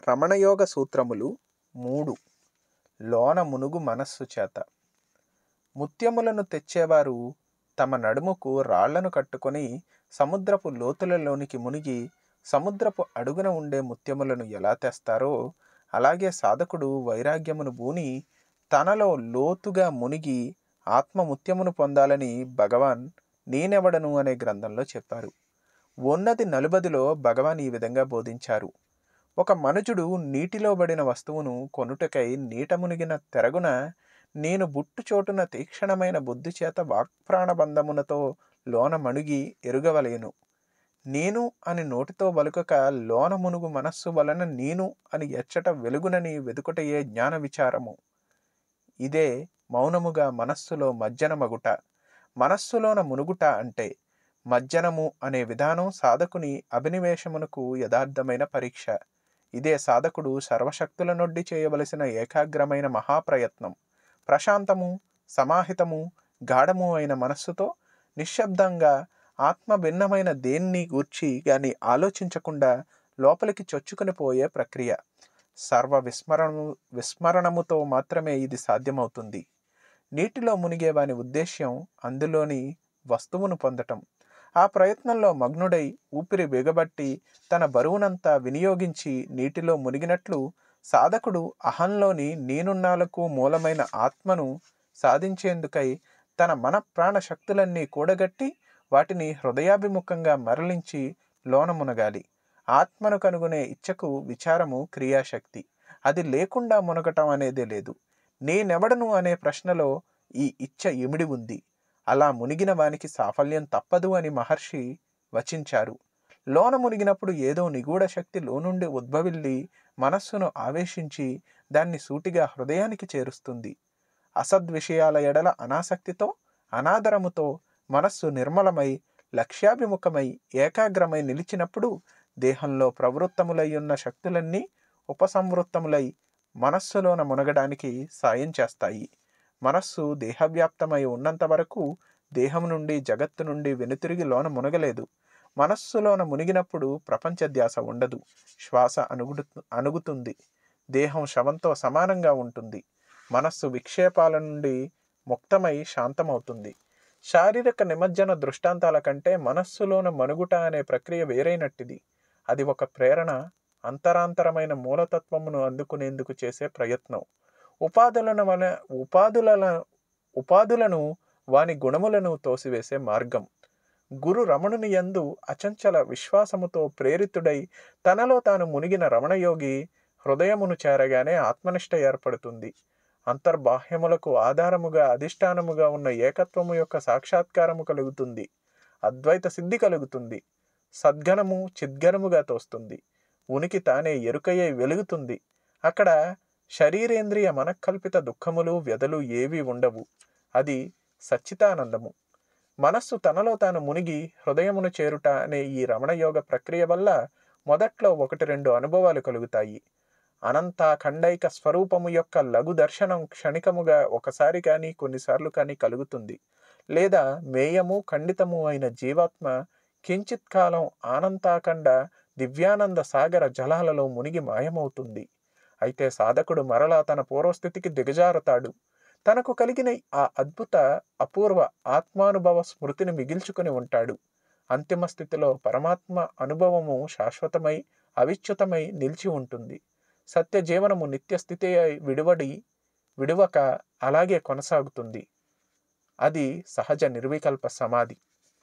రమణయోగ సూత్రములు మూడు లోన మునుగు మనస్సు చేత ముత్యములను తెచ్చేవారు తమ నడుముకు రాళ్లను కట్టుకొని సముద్రపు లోతులలోనికి మునిగి సముద్రపు అడుగున ఉండే ముత్యములను ఎలా తెస్తారో అలాగే సాధకుడు వైరాగ్యమును బూని తనలో లోతుగా మునిగి ఆత్మ ముత్యమును పొందాలని భగవాన్ నేనెవడను అనే గ్రంథంలో చెప్పారు ఉన్నది నలుబదిలో భగవాన్ ఈ విధంగా బోధించారు ఒక మనుజుడు నీటిలో పడిన వస్తువును కొనుటకై నీట మునిగిన తెరగున నేను బుట్టు చోటున తీక్షణమైన బుద్ధి చేత వాక్ప్రాణబంధమునతో లోన మణుగి ఎరుగవలేను నేను అని నోటితో వలుకక లోన మునుగు మనస్సు వలన నేను అని ఎచ్చట వెలుగునని వెదుకుటయే జ్ఞాన విచారము ఇదే మౌనముగా మనస్సులో మజ్జనమగుట మనస్సులోన మునుగుట అంటే మజ్జనము అనే విధానం సాధకుని అభినివేశమునకు యథార్థమైన పరీక్ష ఇదే సాధకుడు సర్వశక్తుల నొడ్డి చేయవలసిన ఏకాగ్రమైన మహాప్రయత్నం ప్రశాంతము సమాహితము గాఢము అయిన మనస్సుతో నిశ్శబ్దంగా ఆత్మ భిన్నమైన దేన్ని గూర్చి గాని ఆలోచించకుండా లోపలికి చొచ్చుకుని పోయే ప్రక్రియ సర్వ విస్మరణము విస్మరణముతో మాత్రమే ఇది సాధ్యమవుతుంది నీటిలో మునిగే వాని ఉద్దేశ్యం అందులోని వస్తువును పొందటం ఆ ప్రయత్నంలో మగ్నుడై ఊపిరి బిగబట్టి తన బరువునంతా వినియోగించి నీటిలో మునిగినట్లు సాధకుడు అహంలోని నేనున్నాలకు మూలమైన ఆత్మను సాధించేందుకై తన మన ప్రాణ శక్తులన్నీ కూడగట్టి వాటిని హృదయాభిముఖంగా మరలించి లోన మునగాలి ఆత్మను కనుగొనే ఇచ్చకు విచారము క్రియాశక్తి అది లేకుండా మునగటం అనేదే లేదు నేనెవడను అనే ప్రశ్నలో ఈ ఇచ్చ ఇమిడి ఉంది అలా మునిగిన వానికి సాఫల్యం తప్పదు అని మహర్షి వచించారు లోన మునిగినప్పుడు ఏదో నిగూఢ శక్తి లోనుండి ఉద్భవిల్లి మనస్సును ఆవేశించి దాన్ని సూటిగా హృదయానికి చేరుస్తుంది అసద్విషయాల ఎడల అనాసక్తితో అనాదరముతో మనస్సు నిర్మలమై లక్ష్యాభిముఖమై ఏకాగ్రమై నిలిచినప్పుడు దేహంలో ప్రవృత్తములై ఉన్న శక్తులన్నీ ఉపసంవృత్తములై మనస్సులోన మునగడానికి సాయం చేస్తాయి మనస్సు దేహవ్యాప్తమై ఉన్నంత వరకు దేహం నుండి జగత్తు నుండి వెనుతిరిగి లోన మునగలేదు మనస్సులోన మునిగినప్పుడు ప్రపంచ ధ్యాస ఉండదు శ్వాస అనుగుడు అణుగుతుంది దేహం శవంతో సమానంగా ఉంటుంది మనస్సు విక్షేపాల నుండి ముక్తమై శాంతమవుతుంది శారీరక నిమజ్జన దృష్టాంతాల కంటే మనస్సులోన మనుగుట అనే ప్రక్రియ వేరైనట్టిది అది ఒక ప్రేరణ అంతరాంతరమైన మూలతత్వమును అందుకునేందుకు చేసే ప్రయత్నం ఉపాధులను వల ఉపాధుల ఉపాధులను వాని గుణములను తోసివేసే మార్గం గురు రమణుని యందు అచంచల విశ్వాసముతో ప్రేరితుడై తనలో తాను మునిగిన రమణయోగి హృదయమును చేరగానే ఆత్మనిష్ట ఏర్పడుతుంది అంతర్బాహ్యములకు ఆధారముగా అధిష్టానముగా ఉన్న ఏకత్వము యొక్క సాక్షాత్కారము కలుగుతుంది అద్వైత సిద్ధి కలుగుతుంది సద్గణము చిద్గణముగా తోస్తుంది ఉనికి తానే ఎరుకయ్యే వెలుగుతుంది అక్కడ శరీరేంద్రియ మనకల్పిత దుఃఖములు వ్యధలు ఏవీ ఉండవు అది సచ్చితానందము మనస్సు తనలో తాను మునిగి హృదయమును చేరుట అనే ఈ రమణయోగ ప్రక్రియ వల్ల మొదట్లో ఒకటి రెండు అనుభవాలు కలుగుతాయి అనంత ఖండైక స్వరూపము యొక్క లఘు దర్శనం క్షణికముగా ఒకసారి కానీ కొన్నిసార్లు కానీ కలుగుతుంది లేదా మేయము ఖండితము అయిన జీవాత్మ కించిత్ కాలం ఆనంతాకండ దివ్యానంద సాగర జలాలలో మునిగి మాయమవుతుంది అయితే సాధకుడు మరలా తన పూర్వస్థితికి దిగజారుతాడు తనకు కలిగిన ఆ అద్భుత అపూర్వ ఆత్మానుభవ స్మృతిని మిగిల్చుకుని ఉంటాడు అంతిమ స్థితిలో పరమాత్మ అనుభవము శాశ్వతమై అవిచ్యుతమై నిలిచి ఉంటుంది సత్య జీవనము నిత్య స్థితి విడివడి విడివక అలాగే కొనసాగుతుంది అది సహజ నిర్వికల్ప సమాధి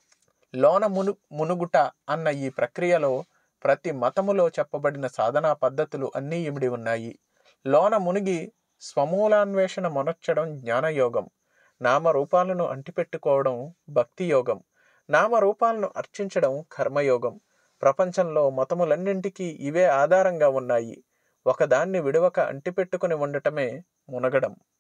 లోన మును మునుగుట అన్న ఈ ప్రక్రియలో ప్రతి మతములో చెప్పబడిన సాధనా పద్ధతులు అన్నీ ఇమిడి ఉన్నాయి లోన మునిగి స్వమూలాన్వేషణ మొనర్చడం జ్ఞానయోగం నామరూపాలను అంటిపెట్టుకోవడం భక్తి యోగం నామరూపాలను అర్చించడం కర్మయోగం ప్రపంచంలో మతములన్నింటికీ ఇవే ఆధారంగా ఉన్నాయి ఒకదాన్ని విడవక అంటిపెట్టుకుని ఉండటమే మునగడం